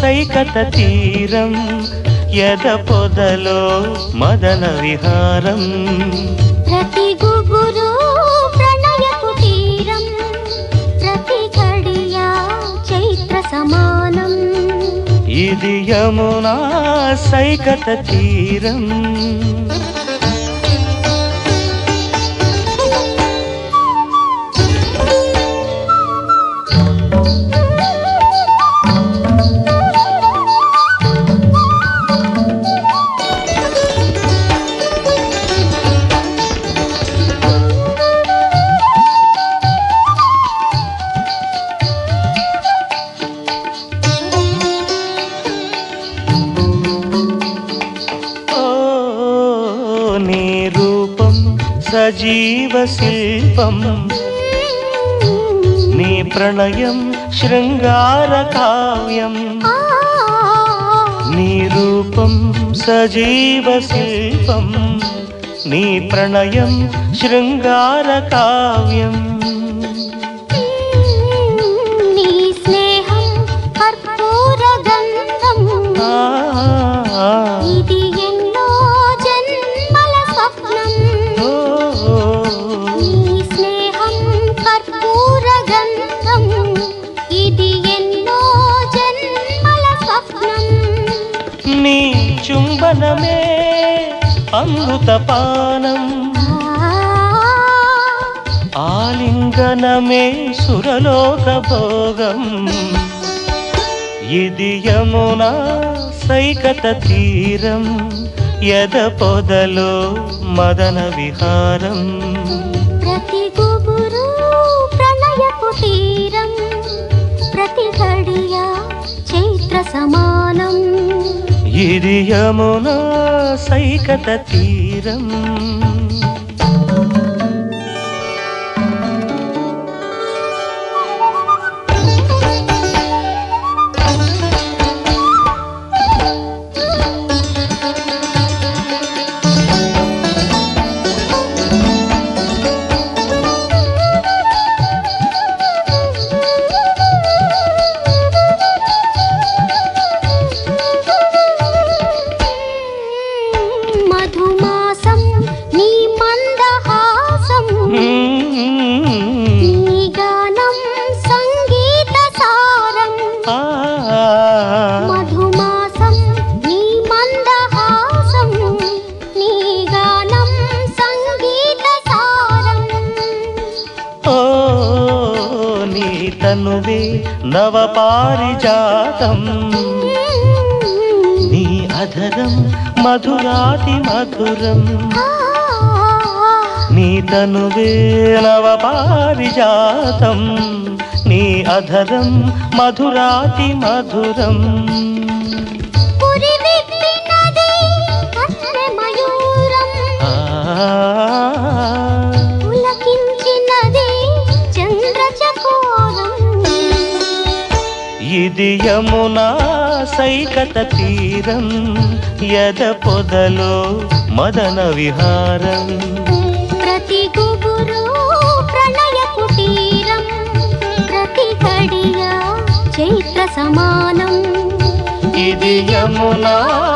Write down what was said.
సైకత తీరం యద పొదలో మదన విహారం ప్రతి గుబురు ప్రణయ కుటీరం ప్రతి ఘడియా చైత్ర సమానం ఇది యమునా సైకత తీరం ఓ నీ రూపం సజీవ శిల్పం నీ ప్రణయం శృంగార కావ్యం ఆ, నీ రూపం సజీవ శిల్పం నీ ప్రణయం శృంగార కావ్యం నీ స్నేహం కర్పూర గంధం ఆ, ఇది ఎన్నో జన్మల స్వప్నం ఓ, నీ స్నేహం కర్పూర గంధం ఇది ఎన్నో జన్మల స్వప్నం నీ చుంబనమే అమృతపానం ఆ, ఆలింగనమే సురలోక భోగం ఇది యమునా సైకత తీరం యద పొదలో మదన విహారం ప్రతి గుబురు ప్రణయ కుటీరం ప్రతి ఘడియా చైత్ర సమానం ఇది యమునా సైకత తీరం మధుమాసం నీ మందహాసం నీ గానం సంగీత సారం ఆ, మధుమాసం నీ మందహాసం నీ గానం సంగీత సారం ఓ నీ తనువే నవ పారిజాతం నీ అధరం మధురాతి మధురం నీ తనువే నవ పారిజాతం నీ అధరం మధురాతి మధురం పురి విప్పినది కన్నె మయూరం ఆ, పులకించినది చంద్ర చకోరం ఇది యమునా సైకత తీరం యద పొదలో మదన విహారం ప్రతి గుబురు ప్రణయ కుటీరం ప్రతి ఘడియా చైత్ర సమానం ఇది యమునా